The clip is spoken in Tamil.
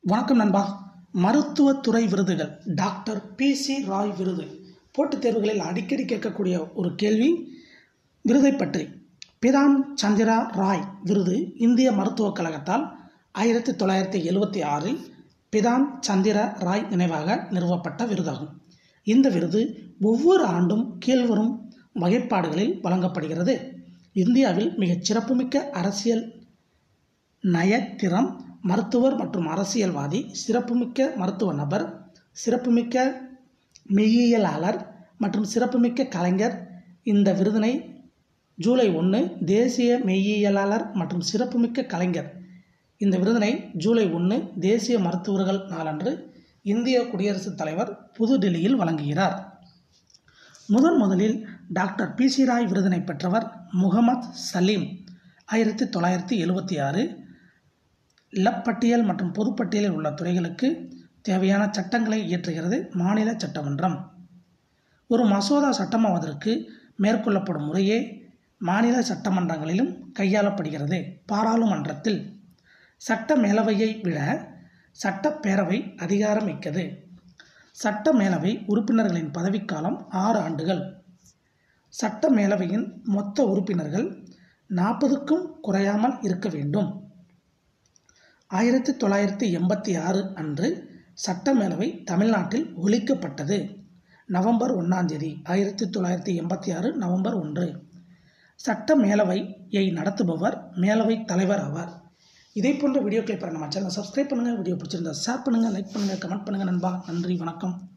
வணக்கம் நண்பா மருத்துவத்துறை விருதுகள் டாக்டர் பி சி ராய் விருது போட்டித் தேர்வுகளில் அடிக்கடி கேட்கக்கூடிய ஒரு கேள்வி விருதை பற்றி பிரான் சந்திரா ராய் விருது இந்திய மருத்துவக் கழகத்தால் ஆயிரத்தி தொள்ளாயிரத்தி எழுவத்தி ஆறில் பிரான் சந்திர ராய் நினைவாக நிறுவப்பட்ட விருதாகும் இந்த விருது ஒவ்வொரு ஆண்டும் கீழ்வரும் வகைப்பாடுகளில் வழங்கப்படுகிறது இந்தியாவில் மிகச் சிறப்புமிக்க அரசியல் நயத்திறம் மருத்துவர் மற்றும் அரசியல்வாதி சிறப்புமிக்க மருத்துவ நபர் சிறப்புமிக்க மெய்யியலாளர் மற்றும் சிறப்புமிக்க கலைஞர் இந்த விருதினை ஜூலை ஒன்று தேசிய மெய்யியலாளர் மற்றும் சிறப்புமிக்க கலைஞர் இந்த விருதினை ஜூலை ஒன்று தேசிய மருத்துவர்கள் நாளன்று இந்திய குடியரசுத் தலைவர் புதுடில்லியில் வழங்குகிறார் முதன் முதலில் டாக்டர் பி சி ராய் விருதினை பெற்றவர் முகமது சலீம் ஆயிரத்தி தொள்ளாயிரத்தி எழுவத்தி ஆறு லப்பட்டியல் மற்றும் பொதுப்பட்டியலில் உள்ள துறைகளுக்கு தேவையான சட்டங்களை இயற்றுகிறது மாநில சட்டமன்றம் ஒரு மசோதா சட்டமாவதற்கு மேற்கொள்ளப்படும் முறையே மாநில சட்டமன்றங்களிலும் கையாளப்படுகிறது பாராளுமன்றத்தில் சட்ட மேலவையை விட சட்டப்பேரவை அதிகாரமிக்கது சட்ட மேலவை உறுப்பினர்களின் பதவிக்காலம் ஆறு ஆண்டுகள் சட்ட மேலவையின் மொத்த உறுப்பினர்கள் நாற்பதுக்கும் குறையாமல் இருக்க வேண்டும் ஆயிரத்தி தொள்ளாயிரத்தி எண்பத்தி ஆறு அன்று சட்டமேலவை தமிழ்நாட்டில் ஒழிக்கப்பட்டது நவம்பர் ஒன்றாம் தேதி ஆயிரத்தி தொள்ளாயிரத்தி எண்பத்தி ஆறு நவம்பர் ஒன்று சட்ட மேலவையை நடத்துபவர் மேலவை தலைவர் ஆவார் இதே போன்ற வீடியோக்களை பெற நம்ம சேனலை சப்ஸ்கிரைப் பண்ணுங்கள் வீடியோ பிடிச்சிருந்தா ஷேர் பண்ணுங்கள் லைக் பண்ணுங்கள் கமெண்ட் பண்ணுங்கள் நண்பா நன்றி வணக்கம்